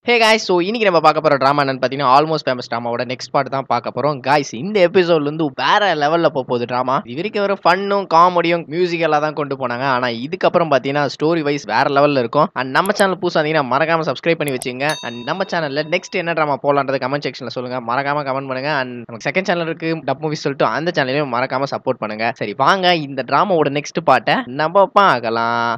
Hey guys so இன்னைக்கு நம்ம பார்க்க போகிற ட்ராமா என்னன்னு பார்த்தீங்கன்னா ஆல்மோஸ்ட் ஃபேமஸ் ட்ராமாவோட நெக்ஸ்ட் பார்ட் தான் பார்க்க போகிறோம் காய்ஸ் இந்த எபிசோட்ல இருந்து வேற லெவலில் போக போகுது ட்ராமா இது வரைக்கும் ஒரு ஃபன்னும் காமெடியும் மியூசிக்கெல்லாம் தான் கொண்டு போனாங்க ஆனால் இதுக்கப்புறம் பார்த்தீங்கன்னா ஸ்டோரி வைஸ் வேற லெவலில் இருக்கும் அண்ட் நம்ம சேனல் புதுசாக இருந்தீங்கன்னா மறக்காம சப்ஸ்கிரைப் பண்ணி வச்சுங்க அண்ட் நம்ம சேனலில் நெக்ஸ்ட் என்ன ட்ராமா போகலான்றது கமெண்ட் செக்ஷனில் சொல்லுங்க மறக்காம கமெண்ட் பண்ணுங்க அண்ட் நமக்கு செகண்ட் சேனல் இருக்கு டப் மூவி சொல்லிட்டு அந்த சேனலையும் மறக்காம சப்போர்ட் பண்ணுங்க சரி வாங்க இந்த ட்ராமாவோட நெக்ஸ்ட் பார்ட்டை நம்ம பார்க்கலாம்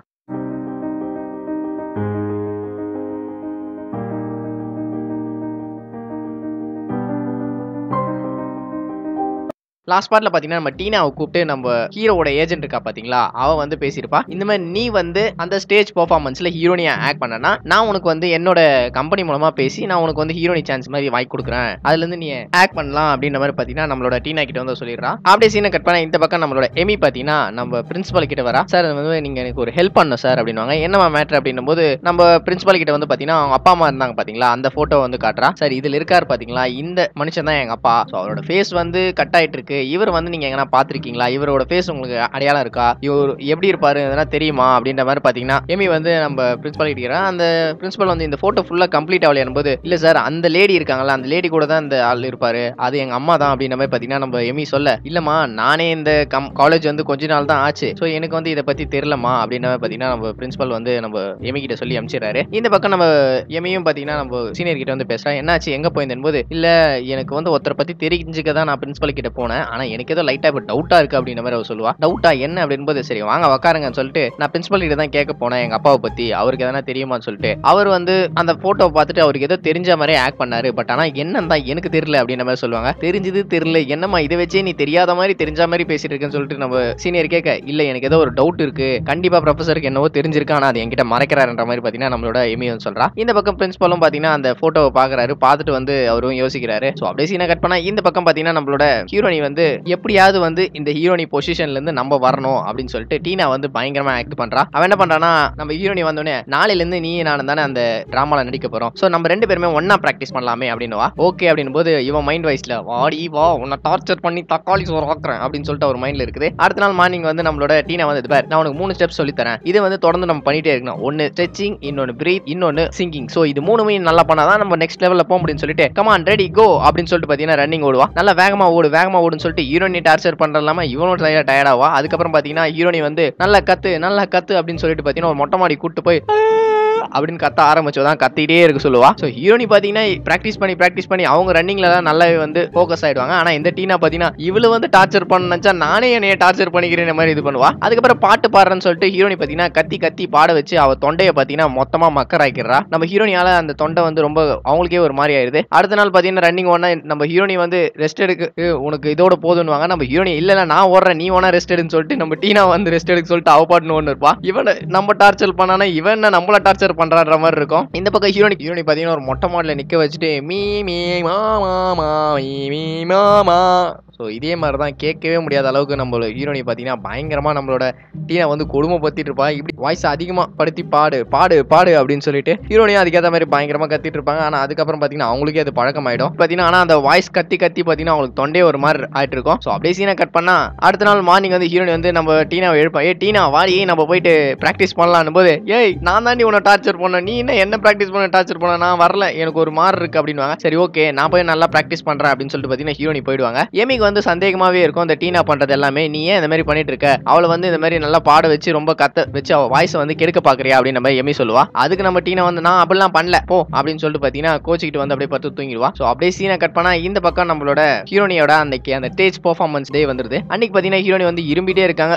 லாஸ்ட் பார்ட்ல பாத்தீங்கன்னா நம்ம டீனாவை கூப்பிட்டு நம்ம ஹீரோவோட ஏஜென்ட் இருக்கா பாத்தீங்களா அவ வந்து பேசியிருப்பா இந்த மாதிரி நீ வந்து அந்த ஸ்டேஜ் பெர்ஃபார்மன்ஸ்ல ஹீரோனியா ஆக்ட் பண்ணனா நான் உனக்கு வந்து என்னோட கம்பெனி மூலமா பேசி நான் உனக்கு வந்து ஹீரோனி சான்ஸ் மாதிரி வாங்கி கொடுக்குறேன் அதுல இருந்து நீ ஆக்ட் பண்ணலாம் அப்படின்ற மாதிரி பாத்தீங்கன்னா நம்மளோட டீனா கிட்ட வந்து சொல்லிடுறா அப்படியே சீனை கட் பண்ண இந்த பக்கம் நம்மளோட எமி பாத்தீங்கன்னா நம்ம பிரின்சிபல் கிட்ட வரா சார் வந்து நீங்க எனக்கு ஒரு ஹெல்ப் பண்ணணும் சார் அப்படின்னுவாங்க என்னமா மேட்ரு அப்படின்னும் போது நம்ம பிரின்சிபல் கிட்ட வந்து பாத்தீங்கன்னா அவங்க அப்பா அம்மா இருந்தாங்க பாத்தீங்களா அந்த போட்டோ வந்து காட்டுறா சார் இதுல இருக்காரு பாத்தீங்களா இந்த மனுஷன் தான் எங்க அப்பா ஸோ அவரோட ஃபேஸ் வந்து கட் ஆயிட்டு இருக்கு இவர் வந்து நீங்க எங்கன்னா பாத்திருக்கீங்களா இவரோட ஃபேஸ் உங்களுக்கு அடையாளம் இருக்கா இவர் எப்படி இருப்பாரு இதெல்லாம் தெரியுமா அப்படின்ற மாதிரி பாத்தீங்கன்னா எமி வந்து நம்ம பிரின்சிபல் கிட்ட அந்த பிரின்சிபல் வந்து இந்த போட்டோ ஃபுல்லா கம்ப்ளீட் ஆகலையும் போது இல்ல சார் அந்த லேடி இருக்காங்கல்ல அந்த லேடி கூட தான் இந்த ஆள் இருப்பாரு அது எங்க அம்மா தான் அப்படின்ற மாதிரி பாத்தீங்கன்னா நம்ம எமி சொல்ல இல்லம்மா நானே இந்த கம் காலேஜ் வந்து கொஞ்ச நாள் தான் ஆச்சு ஸோ எனக்கு வந்து இதை பத்தி தெரியலமா அப்படின்ற மாதிரி பாத்தீங்கன்னா நம்ம பிரின்சிபல் வந்து நம்ம எமி கிட்ட சொல்லி அனுப்பிச்சிடுறாரு இந்த பக்கம் நம்ம எமியும் பாத்தீங்கன்னா நம்ம சீனியர் கிட்ட வந்து பேசுறேன் என்னாச்சு எங்க போயிருந்தேன் போது இல்ல எனக்கு வந்து ஒருத்தரை பத்தி தெரிஞ்சுக்க தான் நான் பிரின்சிபல் கிட்ட போனேன் ஆனா எனக்கு ஏதோ லைட்டா இப்போ டவுட்டா இருக்கு அப்படின்ற மாதிரி அவர் சொல்லுவா டவுட்டா என்ன அப்படின்போது சரி வாங்க உக்காருங்கன்னு சொல்லிட்டு நான் பிரின்சிபல் கிட்ட தான் கேட்க போனேன் எங்க அப்பாவை பத்தி அவருக்கு எதனா தெரியுமான்னு சொல்லிட்டு அவர் வந்து அந்த போட்டோ பார்த்துட்டு அவருக்கு ஏதோ தெரிஞ்ச மாதிரி ஆக்ட் பண்ணாரு பட் ஆனா என்னன்னு தான் எனக்கு தெரியல அப்படின்ற மாதிரி சொல்லுவாங்க தெரிஞ்சது தெரியல என்னம்மா இதை வச்சே நீ தெரியாத மாதிரி தெரிஞ்ச மாதிரி பேசிட்டு இருக்கேன்னு சொல்லிட்டு நம்ம சீனியர் கேட்க இல்ல எனக்கு ஏதோ ஒரு டவுட் இருக்கு கண்டிப்பா ப்ரொஃபஸருக்கு என்னவோ தெரிஞ்சிருக்கு ஆனா அது என்கிட்ட மறைக்கிறாருன்ற மாதிரி பாத்தீங்கன்னா நம்மளோட எமி வந்து சொல்றா இந்த பக்கம் பிரின்சிபலும் பாத்தீங்கன்னா அந்த போட்டோவை பாக்குறாரு பார்த்துட்டு வந்து அவரும் யோசிக்கிறாரு ஸோ அப்படியே சீனை கட் பண்ணா இந்த பக்கம் பாத்தீங்கன்னா நம்மளோட ஹீரோனி வந்து எப்படியாவது வந்து இந்த ஹீரோனி பொசிஷன்ல இருந்து நம்ம வரணும் அப்படின்னு சொல்லிட்டு டீனா வந்து பயங்கரமா ஆக்ட் பண்றா அவன் என்ன பண்றானா நம்ம ஹீரோனி வந்தோடனே நாளையில இருந்து நீ நானும் தானே அந்த டிராமால நடிக்க போறோம் ஸோ நம்ம ரெண்டு பேருமே ஒன்னா பிராக்டிஸ் பண்ணலாமே அப்படின்னு வா ஓகே அப்படின் போது இவன் மைண்ட் வைஸ்ல வாடி வா உன்னை டார்ச்சர் பண்ணி தக்காளி சோறு ஆக்குறேன் அப்படின்னு சொல்லிட்டு அவர் மைண்ட்ல இருக்குது அடுத்த நாள் மார்னிங் வந்து நம்மளோட டீனா வந்து இது பாரு நான் உனக்கு மூணு ஸ்டெப்ஸ் சொல்லி தரேன் இது வந்து தொடர்ந்து நம்ம பண்ணிட்டே இருக்கணும் ஒன்னு ஸ்ட்ரெச்சிங் இன்னொன்னு பிரீத் இன்னொன்னு சிங்கிங் ஸோ இது மூணுமே நல்லா பண்ணாதான் நம்ம நெக்ஸ்ட் லெவல்ல போக முடியும்னு சொல்லிட்டு கமான் ரெடி கோ அப்படின்னு சொல்லிட்டு பாத்தீங்கன்னா ரன்னிங் ஓடுவா நல்லா வேகமா ஓடு வேகமா ஓடுன்னு சொல்லிட்டு ஹீரோனி டார்ச்சர் பண்றது இல்லாம இவனும் டயர்டாவா அதுக்கப்புறம் பாத்தீங்கன்னா ஹீரோனி வந்து நல்லா கத்து நல்லா கத்து அப்படின்னு சொல்லிட்டு பாத்தீங்கன்னா ஒரு மொட்டை மாடி கூட்டு போய் அப்படின்னு கத்த ஆரம்பிச்சதான் கத்திட்டே இருக்க சொல்லுவா ஸோ ஹீரோனி பாத்தீங்கன்னா ப்ராக்டிஸ் பண்ணி ப்ராக்டிஸ் பண்ணி அவங்க ரன்னிங்ல தான் நல்லாவே வந்து ஃபோக்கஸ் ஆயிடுவாங்க ஆனா இந்த டீனா பாத்தீங்கன்னா இவளு வந்து டார்ச்சர் பண்ண நினைச்சா நானே என்னைய டார்ச்சர் பண்ணிக்கிறேன் மாதிரி இது பண்ணுவா அதுக்கப்புறம் பாட்டு பாடுறேன்னு சொல்லிட்டு ஹீரோனி பாத்தீங்கன்னா கத்தி கத்தி பாட வச்சு அவ தொண்டையை பாத்தீங்கன்னா மொத்தமா மக்கர் ஆக்கிடுறா நம்ம ஹீரோனியால அந்த தொண்டை வந்து ரொம்ப அவங்களுக்கே ஒரு மாதிரி ஆயிருது அடுத்த நாள் பாத்தீங்கன்னா ரன்னிங் ஓடனா நம்ம ஹீரோனி வந்து ரெஸ்ட் எடுக்க "ஏய், உனக்கு இதோட போதுன்னுவாங்க நம்ம ஹீரோனி இல்ல இல்ல நான் ஓடுறேன் நீ வேணா ரெஸ்ட் எடுன்னு சொல்லிட்டு நம்ம டீனா வந்து ரெஸ்ட் எடுக்க சொல்லிட்டு அவ பாட்டுன்னு ஒன்று இருப்பா இவன் நம்ம டார்ச்சர் பண்ணானா இவன் என்ன நம்மள டார்ச்சர் பண்றான்ற மாதிரி இருக்கும் இந்த பக்கம் ஹீரோனி ஹீரோனி பாத்தீங்கன்னா ஒரு மொட்டை மாடல நிக்க வச்சுட்டு மீ மீ மாமா மா மீ மீ மாமா ஸோ இதே மாதிரி தான் கேட்கவே முடியாத அளவுக்கு நம்மளோட ஹீரோனி பார்த்தீங்கன்னா பயங்கரமாக நம்மளோட டீனை வந்து கொடுமைப்படுத்திட்டு இருப்பா இப்படி வாய்ஸ் அதிகமாக படுத்தி பாடு பாடு பாடு அப்படின்னு சொல்லிட்டு ஹீரோனியும் அதுக்கேற்ற மாதிரி பயங்கரமாக கத்திட்டு இருப்பாங்க ஆனால் அதுக்கப்புறம் பார்த்தீங்கன்னா அவங்களுக்கே அது பழக்கமாயிடும் பார்த்தீங்கன்னா ஆனால் அந்த வாய்ஸ் கத்தி கத்தி பார்த்தீங்கன்னா அவங்களுக்கு தொண்டே ஒரு மாதிரி ஆயிட்டு இருக்கும் ஸோ அப்படியே சீனை கட் பண்ணா அடுத்த நாள் மார்னிங் வந்து ஹீரோனி வந்து நம்ம டீனாவை எழுப்பா ஏ டீனா வாடி நம்ம போயிட்டு ப்ராக்டிஸ் பண்ணலான்னு போது ஏய் நான் தாண்டி உன்னை டார்ச்சர் பண்ண நீ என்ன என்ன ப்ராக்டிஸ் பண்ண டார்ச்சர் பண்ண நான் வரல எனக்கு ஒரு மாறு இருக்கு அப்படின்னுவாங்க சரி ஓகே நான் போய் நல்லா ப்ராக்டிஸ் பண்றேன் அப்படின்னு சொல்லிட்டு பார்த்தீங்கன்னா ஹீரோனி போயிடுவாங்க ஏமிக்கு வந்து சந்தேகமாவே இருக்கும் இந்த டீனா பண்றது எல்லாமே நீ ஏன் இந்த மாதிரி பண்ணிட்டு இருக்க அவளை வந்து இந்த மாதிரி நல்லா பாட வச்சு ரொம்ப கத்த வச்சு அவ வாய்ஸை வந்து கெடுக்க பாக்குறியா அப்படின்னு மாதிரி எமி சொல்லுவா அதுக்கு நம்ம டீனா வந்து நான் அப்படிலாம் பண்ணல போ அப்படின்னு சொல்லிட்டு பார்த்தீங்கன்னா கோச்சிக்கிட்டு வந்து அப்படியே பத்து தூங்கிடுவா ஸோ அப்படியே சீனை கட் பண்ணா இந்த பக்கம் நம்மளோட ஹீரோனியோட அன்னைக்கு அந்த ஸ்டேஜ் பெர்ஃபார்மன்ஸ் டே வந்துருது அன்னைக்கு பார்த்தீங்கன்னா ஹீரோனி வந்து இரும்பிட்டே இருக்காங்க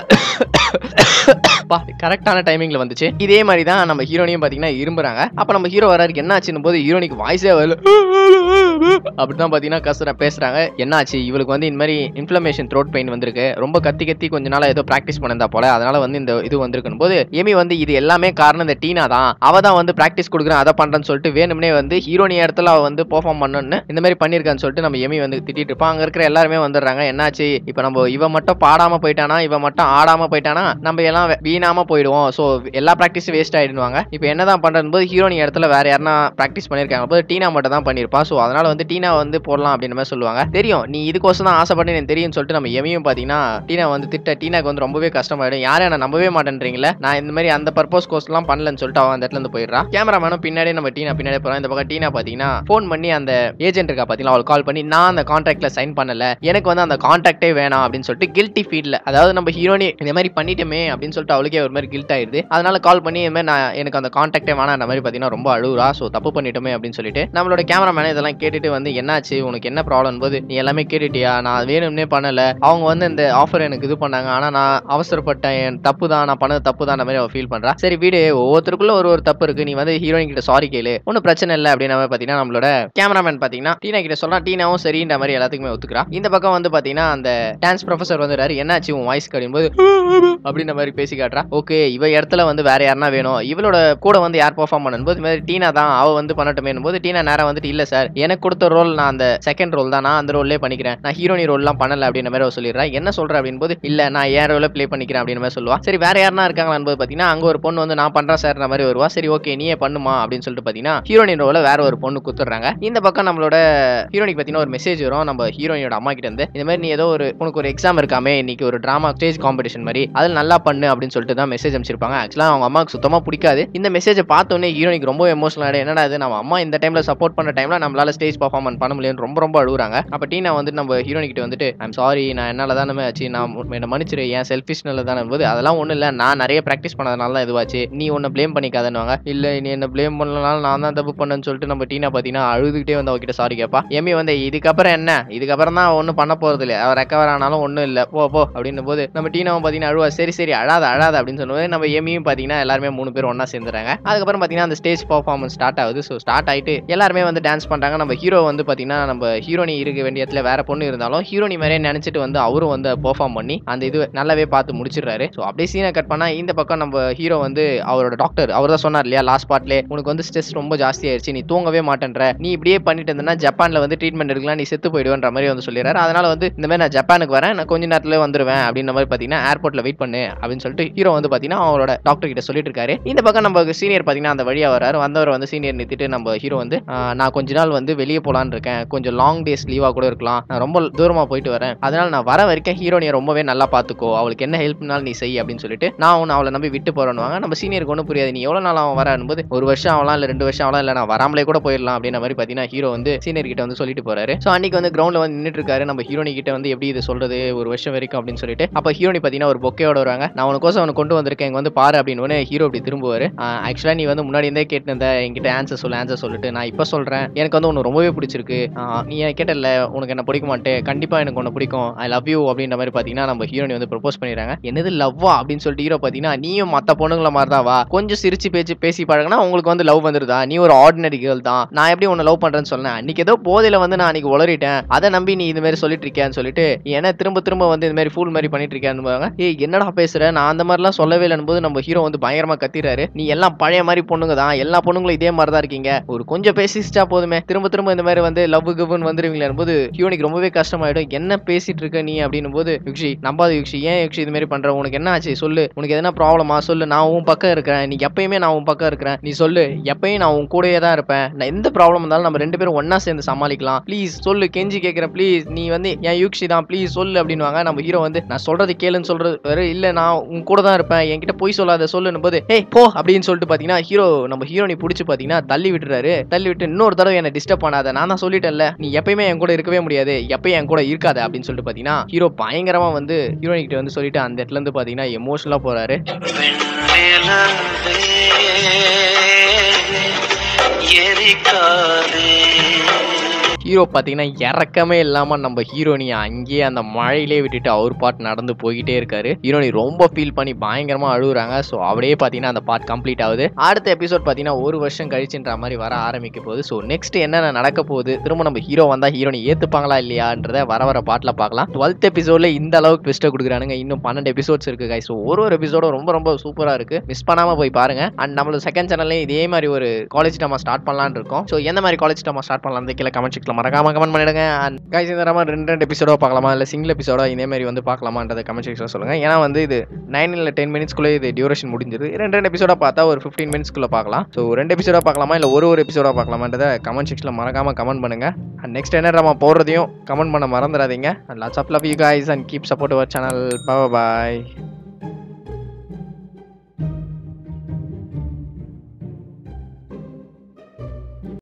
கரெக்டான டைமிங்ல வந்துச்சு இதே மாதிரி தான் நம்ம ஹீரோனியும் பாத்தீங்கன்னா இரும்புறாங்க அப்ப நம்ம ஹீரோ வராருக்கு என்ன ஆச்சுன்னு போது ஹீரோனிக்கு வாய்ஸே வரல அப்படிதான் பாத்தீங்கன்னா கசுர பேசுறாங்க என்னாச்சு இவளுக்கு வந்து இந்த மாதிரி இன்ஃப்ளமேஷன் த்ரோட் பெயின் வந்திருக்கு ரொம்ப கத்தி கத்தி கொஞ்ச நாளா ஏதோ பிராக்டிஸ் பண்ணிருந்தா போல அதனால வந்து இந்த இது வந்திருக்கும் போது எமி வந்து இது எல்லாமே காரணம் இந்த டீனா தான் அவ தான் வந்து பிராக்டிஸ் கொடுக்குறேன் அதை பண்றேன்னு சொல்லிட்டு வேணும்னே வந்து ஹீரோனி இடத்துல அவ வந்து பெர்ஃபார்ம் பண்ணணும்னு இந்த மாதிரி பண்ணிருக்கான்னு சொல்லிட்டு நம்ம எமி வந்து திட்டிட்டு இருப்போம் அங்க இருக்கிற எல்லாருமே வந்துடுறாங்க என்னாச்சு இப்ப நம்ம இவ மட்டும் பாடாம போயிட்டானா இவ மட்டும் ஆடாம போயிட்டானா நம்ம எல்லாம் வே- வீணாம போயிடுவோம் ஸோ எல்லா ப்ராக்டிஸும் வேஸ்ட் ஆயிடுவாங்க இப்போ என்னதான் பண்றது போது ஹீரோனி இடத்துல வேற யாருன்னா ப்ராக்டிஸ் பண்ணிருக்காங்க போது டீனா மட்டும் தான் பண்ணிருப்பா ஸோ அதனால வந்து டீனா வந்து போடலாம் அப்படின்ற மாதிரி சொல்லுவாங்க தெரியும் நீ இதுக்கோசம் தான் ஆசைப்பட்டு எனக்கு தெரியும்னு சொல்லிட்டு நம்ம எமையும் பார்த்தீங்கன்னா டீனா வந்து திட்ட டீனாக்கு வந்து ரொம்பவே கஷ்டமாயிடும் யாரும் என்ன நம்பவே மாட்டேன்றீங்களே நான் இந்த மாதிரி அந்த பர்பஸ் கோர்ஸ்லாம் பண்ணலன்னு சொல்லிட்டு அவன் அந்த இடத்துல இருந்து போயிடுறான் கேமராமேனும் பின்னாடியே நம்ம டீனா பின்னாடி போறான் இந்த பக்கம் டீனா பார்த்தீங்கன்னா ஃபோன் பண்ணி அந்த ஏஜென்ட் இருக்கா பார்த்தீங்களா அவள் கால் பண்ணி நான் அந்த கான்ட்ராக்ட்ல சைன் பண்ணல எனக்கு வந்து அந்த கான்ட்ராக்டே வேணாம் அப்படின்னு சொல்லிட்டு கில்ட்டி ஃபீல்ல அதாவது நம்ம ஹீரோனி இந்த மாதிரி பண்ணிட்டோமே அப்படின்னு சொல்லிட்டு அவளுக்கே ஒரு மாதிரி கில்ட் ஆயிருது அதனால கால் பண்ணி இந்த மாதிரி நான் எனக்கு அந்த கான்ட்ராக்டே வேணாம் அந்த மாதிரி பார்த்தீங்கன்னா ரொம்ப அழுகுறா ஸோ தப்பு பண்ணிட்டோமே அப்படின்னு சொல்லிட்டு நம்மளோட கேமராமேன் இதெல்லாம் கேட்டுட்டு வந்து என்னாச்சு உனக்கு என்ன ப்ராப்ளம் போது நீ எல்லாமே கேட்டுட்டியா நான் வேணும்னே பண்ணல அவங்க வந்து இந்த ஆஃபர் எனக்கு இது பண்ணாங்க ஆனா நான் அவசரப்பட்டேன் என் தப்பு தான் நான் பண்ணது தப்பு தான் அந்த மாதிரி அவ ஃபீல் பண்றா சரி வீடு ஒவ்வொருத்தருக்குள்ள ஒரு ஒரு தப்பு இருக்கு நீ வந்து ஹீரோயின் கிட்ட சாரி கேளு ஒன்றும் பிரச்சனை இல்லை அப்படின்னு மாதிரி பார்த்தீங்கன்னா நம்மளோட கேமராமேன் பார்த்தீங்கன்னா டீனா கிட்ட சொல்றான் டீனாவும் சரின்ற மாதிரி எல்லாத்துக்குமே ஒத்துக்கிறா இந்த பக்கம் வந்து பார்த்தீங்கன்னா அந்த டான்ஸ் ப்ரொஃபசர் வந்துறாரு என்னாச்சு உன் வாய்ஸ் போது அப்படின்ற மாதிரி பேசி காட்டுறா ஓகே இவ இடத்துல வந்து வேற யாருனா வேணும் இவளோட கூட வந்து யார் பெர்ஃபார்ம் பண்ணும்போது இந்த மாதிரி டீனா தான் அவ வந்து பண்ணட்டுமே போது டீனா நேரம் வந்துட்டு இல்ல சார் எனக்கு கொடுத்த ரோல் நான் அந்த செகண்ட் ரோல் தான் நான் அந்த ரோல்லே பண்ணிக்கிறேன் நான் ஹீரோனி ரோல்லாம் பண்ணல அப்படின்ற மாதிரி அவ சொல்லிடுறா என்ன சொல்ற அப்படின்னு போது இல்ல நான் என் ரோல ப்ளே பண்ணிக்கிறேன் அப்படின்னு மாதிரி சொல்லுவா சரி வேற யாருனா இருக்காங்களான்னு போது பாத்தீங்கன்னா அங்க ஒரு பொண்ணு வந்து நான் பண்றேன் சார் மாதிரி வருவா சரி ஓகே நீயே பண்ணுமா அப்படின்னு சொல்லிட்டு பாத்தீங்கன்னா ஹீரோனி ரோல வேற ஒரு பொண்ணு குத்துறாங்க இந்த பக்கம் நம்மளோட ஹீரோனிக்கு பாத்தீங்கன்னா ஒரு மெசேஜ் வரும் நம்ம ஹீரோனியோட அம்மா கிட்ட இருந்து இந்த மாதிரி நீ ஏதோ ஒரு உனக்கு ஒரு எக்ஸாம் இருக்காமே இன்னைக்கு ஒரு டிராமா ஸ்டேஜ் காம்படிஷன் மாதிரி அதில் நல்லா பண்ணு அப்படின்னு சொல்லிட்டு தான் மெசேஜ் அனுப்பிச்சிருப்பாங்க ஆக்சுவலாக அவங்க அம்மாவுக்கு சுத்தமாக பிடிக்காது இந்த மெசேஜை பார்த்தோன்னே ஹீரோனிக்கு ரொம்ப எமோஷனல் ஆகிடும் என்னடா இது நம்ம அம்மா இந்த டைமில் சப்போர்ட் பண்ண டைமில் நம்மளால ஸ்டேஜ் பர்ஃபார்மன்ஸ் பண்ண முடியும்னு ரொம்ப ரொம்ப அழுகுறாங்க அப்போ டீனா வந்து நம்ம ஹீரோனி கிட்ட வந்துட்டு ஐம் சாரி நான் என்னால் தானே ஆச்சு நான் என்னை மன்னிச்சிரு ஏன் செல்ஃபிஷ்னால தானே போது அதெல்லாம் ஒன்றும் இல்லை நான் நிறைய ப்ராக்டிஸ் பண்ணதுனால தான் இதுவாச்சு நீ ஒன்றை ப்ளேம் பண்ணிக்காதன்னுவாங்க இல்லை நீ என்ன ப்ளேம் பண்ணலனாலும் நான் தான் தப்பு பண்ணேன்னு சொல்லிட்டு நம்ம டீனா பார்த்தீங்கன்னா அழுதுகிட்டே வந்து அவகிட்ட சாரி கேட்பா எம்மி வந்து இதுக்கப்புறம் என்ன இதுக்கப்புறம் தான் ஒன்றும் பண்ண போகிறது இல்லை அவர் ரெக்கவர் ஆனாலும் ஒன்றும் இல்லை போ போ அப்படின்னும் போது நம்ம டீனாவும் பார்த்தீங்கன்னா அழுவா சரி சரி அழாத அழாத அப்படின்னு சொல்லும்போது நம்ம எமியும் பார்த்தீங்கன்னா எல்லாருமே மூணு பேர் ஒன்றா சேர்ந்துறாங்க அதுக்கப்புறம் பார்த்தீங்கன்னா அந்த ஸ்டேஜ் பர்ஃபார்மன்ஸ் ஸ்டார்ட் ஆகுது ஸோ ஸ்டார்ட் ஆயிட்டு எல்லாருமே வந்து டான்ஸ் பண்ணுறாங்க நம்ம ஹீரோ வந்து பார்த்தீங்கன்னா நம்ம ஹீரோனி இருக்க வேண்டிய இடத்துல வேற பொண்ணு இருந்தாலும் ஹீரோனி மாதிரியே நினச்சிட்டு வந்து அவரும் வந்து பெர்ஃபார்ம் பண்ணி அந்த இது நல்லாவே பார்த்து முடிச்சிடுறாரு ஸோ அப்படியே சீனை கட் பண்ணா இந்த பக்கம் நம்ம ஹீரோ வந்து அவரோட டாக்டர் அவர் தான் சொன்னார் இல்லையா லாஸ்ட் பார்ட்லே உனக்கு வந்து ஸ்ட்ரெஸ் ரொம்ப ஜாஸ்தி ஆயிடுச்சு நீ தூங்கவே மாட்டேன்ற நீ இப்படியே பண்ணிட்டு இருந்தனா ஜப்பான்ல வந்து ட்ரீட்மெண்ட் எடுக்கலாம் நீ செத்து போயிடுவேன்ற மாதிரி வந்து சொல்லிடுறாரு அதனால வந்து இந்த மாதிரி நான் ஜப்பானுக்கு வரேன் நான் கொஞ்ச நேரத்துல வந்துருவேன் அப்படின்ற மாதிரி பார்த்தீங்கன்னா ஏர்போர்ட்ல வெயிட் பண்ணு அப்படின்னு சொல்லிட்டு ஹீரோ வந்து பார்த்தீங்கன்னா அவரோட டாக்டர் கிட்ட சொல்லிட்டு இருக்காரு இந்த பக்கம் நம்ம சீனியர் பார்த்தீங்கன்னா அந்த வழியா வராரு வந்தவர் வந்து சீனியர் நிறுத்திட்டு நம்ம ஹீரோ வந்து "ஆஹ், நான் கொஞ்ச நாள் வந்து வெளியே போலான்னு இருக்கேன் கொஞ்சம் லாங் டேஸ் லீவா கூட இருக்கலாம் நான் ரொம்ப தூரமா போயிட்டு வரேன் அதனால நான் வர வரைக்கும் ஹீரோனியை ரொம்பவே நல்லா பார்த்துக்கோ அவளுக்கு என்ன ஹெல்ப்னாலும் நீ செய் அப்படின்னு சொல்லிட்டு நான் உன்னை அவளை நம்பி விட்டு போறேன்னுவாங்க நம்ம சீனியருக்கு ஒன்றும் புரியாது நீ எவ்வளோ நாள் அவன் வரான்னு போது ஒரு வருஷம் ஆகலாம் இல்லை ரெண்டு வருஷம் ஆகலாம் இல்லை நான் வராமலே கூட போயிடலாம் அப்படின்ற மாதிரி பார்த்தீங்கன்னா ஹீரோ வந்து சீனியர் கிட்ட வந்து சொல்லிட்டு போறாரு ஸோ அன்னைக்கு வந்து கிரௌண்ட்ல வந்து நின்றுட்டு இருக்காரு நம்ம ஹீரோனி கிட்ட வந்து எப்படி இது சொல்றது ஒரு வருஷம் வரைக்கும் அப்படின்னு சொல்லிட்டு அப்போ ஹீரோனி பார்த்தீங்கன்னா ஒரு பொக்கையோட வருவாங்க நான் உனக்கோசம் அவனை கொண்டு வந்திருக்கேன் இங்க வந்து பாரு அப்படின்னு உடனே ஹீரோ இப்படி திரும்புவாரு ஆக்சுவலாக நீ வந்து முன்னாடி இருந்தே கேட்டிருந்த என்கிட்ட ஆன்சர் சொல்லு ஆன்சர் சொல்லிட்டு நான் இப்போ சொல்றேன் எனக்கு வந்து உனக்கு ரொம்பவே பிடிச்சிருக்கு ஆஹ் நீ எனக்கு கேட்டல உனக்கு என்ன பிடிக்க மாட்டே கண்டிப்பா எனக்கு உன்னை பிடிக்கும் ஐ லவ் யூ அப்படின்ற மாதிரி பார்த்தீங்கன்னா நம்ம ஹீரோனி வந்து ப்ரொபோஸ் பண்ணிடுறாங்க என்னது லவ்வா அப்படின்னு சொல்லிட்டு ஹீரோ பார்த்தீங்கன்னா நீயும் மற்ற பொண்ணுங்கள மாதிரி தான் வா கொஞ்சம் சிரிச்சு பேச்சு பேசி பழகினா உங்களுக்கு வந்து லவ் வந்துருதா நீ ஒரு ஆர்டினரி கேர்ள் தான் நான் எப்படி உன்னை லவ் பண்றேன்னு சொன்னேன் அன்னைக்கு ஏதோ போதையில வந்து நான் அன்னைக்கு உளறிட்டேன் அதை நம்பி நீ இது மாதிரி சொல்லிட்டு இருக்கியான்னு சொல்லிட்டு ஏன்னா திரும்ப திரும்ப வந்து இந்த மாதிரி ஃபூல் மாதிரி பண்ணிட்டு இருக்கியான்னு ஏய் என்னடா பேசுற நான் அந்த மாதிரிலாம் சொல்லவே இல்லைன்னு போது நம்ம ஹீரோ வந்து பயங்கரமா கத்திறாரு நீ எல்லாம் பழைய மாதிரி பொண்ணுங்க தான் எல்லா பொண்ணுங்களும் இதே மாதிரி தான் இருக்கீங்க ஒரு கொஞ்சம் பேசிச்சிட்டா போதுமே திரும்ப திரும்ப இந்த மாதிரி வந்து லவ் கிவ்னு வந்துருவீங்களே போது ஹியோனிக்கு ரொம்பவே கஷ்டமாயிடும் என்ன பேசிட்டு இருக்க நீ அப்படின்னும் போது யுக்ஷி நம்பாத யுக்ஷி ஏன் யுக்ஷி இது மாதிரி பண்ற உனக்கு என்ன ஆச்சு சொல்லு உனக்கு எதனா ப்ராப்ளமா சொல்லு நான் உன் பக்கம் இருக்கிறேன் நீ எப்பயுமே நான் உன் பக்கம் இருக்கிறேன் நீ சொல்லு எப்பயும் நான் உன் கூடயே தான் இருப்பேன் நான் எந்த ப்ராப்ளம் இருந்தாலும் நம்ம ரெண்டு பேரும் ஒண்ணா சேர்ந்து சமாளிக்கலாம் ப்ளீஸ் சொல்லு கெஞ்சி கேட்கிறேன் ப்ளீஸ் நீ வந்து என் யுக்ஷி தான் ப்ளீஸ் சொல்லு அப்படின்னுவாங்க நம்ம ஹீரோ வந்து நான் சொல்றது கேளுன்னு சொல்றது வேற இல்ல நான் உன் கூட தான் இருப்பேன் என்கிட்ட போய் சொல்லாத சொல்லுன்னு போது ஏய் போ அப்படின்னு சொல்லிட்டு பாத்தீங்கன்னா ஹீரோ நம்ம ஹீரோனி பிடிச்சி பாத்தீங்கன்னா தள்ளி விட்டுறாரு தள்ளி விட்டு இன்னொரு தடவை என்ன டிஸ்டர்ப் பண்ணாத நான் தான் சொல்லிட்டேன்ல நீ எப்பயுமே என் கூட இருக்கவே முடியாது எப்பயும் என் கூட இருக்காத அப்படின்னு சொல்லிட்டு பாத்தீங்கன்னா ஹீரோ பயங்கரமா வந்து ஹீரோனி கிட்ட வந்து சொல்லிட்டு அந்த இடத்துல இருந்து பாத்தீங்கன்னா எமோஷனலா போறாரு வெண்ணிலவே எரிக்காதே ஹீரோ பார்த்தீங்கன்னா இறக்கமே இல்லாமல் நம்ம ஹீரோனியை அங்கேயே அந்த மழையிலே விட்டுட்டு அவர் பாட் நடந்து போய்கிட்டே இருக்காரு ஹீரோனி ரொம்ப ஃபீல் பண்ணி பயங்கரமா அழுகுறாங்க ஸோ அப்படியே பார்த்தீங்கன்னா அந்த பார்ட் கம்ப்ளீட் ஆகுது அடுத்த எபிசோட் பார்த்தீங்கன்னா ஒரு வருஷம் கழிச்சுன்ற மாதிரி வர ஆரம்பிக்க போகுது ஸோ நெக்ஸ்ட் என்னென்ன நடக்க போகுது திரும்ப நம்ம ஹீரோ வந்தால் ஹீரோனி ஏற்றுப்பாங்களா இல்லையான்றத வர வர பாட்டில் பார்க்கலாம் டுவெல்த் எபிசோட்ல இந்த அளவுக்கு ட்விஸ்ட்டை கொடுக்குறானுங்க இன்னும் பன்னெண்டு எபிசோட்ஸ் இருக்கு guys. ஸோ ஒரு ஒரு எபிசோடும் ரொம்ப ரொம்ப சூப்பராக இருக்கு மிஸ் பண்ணாமல் போய் பாருங்க அண்ட் நம்மளோட செகண்ட் சேனல்லையும் இதே மாதிரி ஒரு காலேஜ் நம்ம ஸ்டார்ட் பண்ணலாம்னு இருக்கோம் ஸோ எந்த மாதிரி காலேஜ் நம்ம ஸ்டார்ட் பண்ணலாம் கீழே கமெண்ட் செக்ல மறக்காம கமெண்ட் பண்ணிடுங்க அண்ட் கைஸ் இந்த மாதிரி ரெண்டு ரெண்டு எபிசோடோ பார்க்கலாமா இல்லை சிங்கிள் எபிசோடோ இதே மாதிரி வந்து பார்க்கலாமான்றதை கமெண்ட் செக்ஷன் சொல்லுங்க ஏன்னா வந்து இது நைன் இல்லை டென் மினிட்ஸ்க்குள்ளே இது டியூரேஷன் முடிஞ்சிருது ரெண்டு ரெண்டு எபிசோட பார்த்தா ஒரு ஃபிஃப்டீன் மினிட்ஸ்க்குள்ள பார்க்கலாம் ஸோ ரெண்டு எபிசோட பார்க்கலாமா இல்லை ஒரு ஒரு எபிசோட பார்க்கலாமான்றதை கமெண்ட் செக்ஷனில் மறக்காம கமெண்ட் பண்ணுங்க அண்ட் நெக்ஸ்ட் என்ன நம்ம போடுறதையும் கமெண்ட் பண்ண மறந்துடாதீங்க and lots of love you guys and keep support our channel bye